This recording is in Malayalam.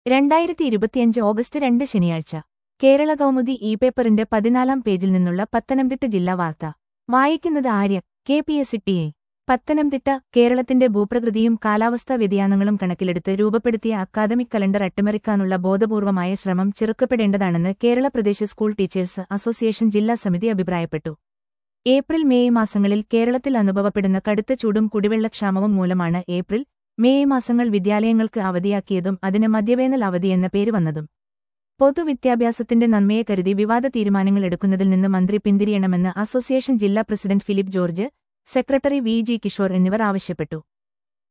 രണ്ടായിരത്തി ഇരുപത്തിയഞ്ച് ഓഗസ്റ്റ് രണ്ട് ശനിയാഴ്ച കേരള കൗമുദി ഇ പേപ്പറിന്റെ പതിനാലാം പേജിൽ നിന്നുള്ള പത്തനംതിട്ട ജില്ലാ വാർത്ത വായിക്കുന്നത് Arya K P S T A Pathanamthitta കേരളത്തിന്റെ ഭൂപ്രകൃതിയും കാലാവസ്ഥാ വ്യതിയാനങ്ങളും കണക്കിലെടുത്ത് രൂപപ്പെടുത്തിയ അക്കാദമിക് കലണ്ടർ അട്ടിമറിക്കാനുള്ള ബോധപൂർവമായ ശ്രമം ചെറുക്കപ്പെടേണ്ടതാണെന്ന് Kerala Pradesh school teachers association ജില്ലാ സമിതി അഭിപ്രായപ്പെട്ടു ഏപ്രിൽ മെയ് മാസങ്ങളിൽ കേരളത്തിൽ അനുഭവപ്പെടുന്ന കടുത്ത ചൂടും കുടിവെള്ളക്ഷാമവും മൂലമാണ് ഏപ്രിൽ മെയ് മാസങ്ങൾ വിദ്യാലയങ്ങൾക്ക് അവധിയാക്കിയതും അതിന് മധ്യവേനൽ അവധി എന്ന പേര് വന്നതും പൊതുവിദ്യാഭ്യാസത്തിന്റെ നന്മയെ കരുതി വിവാദ തീരുമാനങ്ങൾ എടുക്കുന്നതിൽ നിന്ന് മന്ത്രി പിന്തിരിയണമെന്ന് അസോസിയേഷൻ ജില്ലാ president Philip George secretary V G Kishore എന്നിവർ ആവശ്യപ്പെട്ടു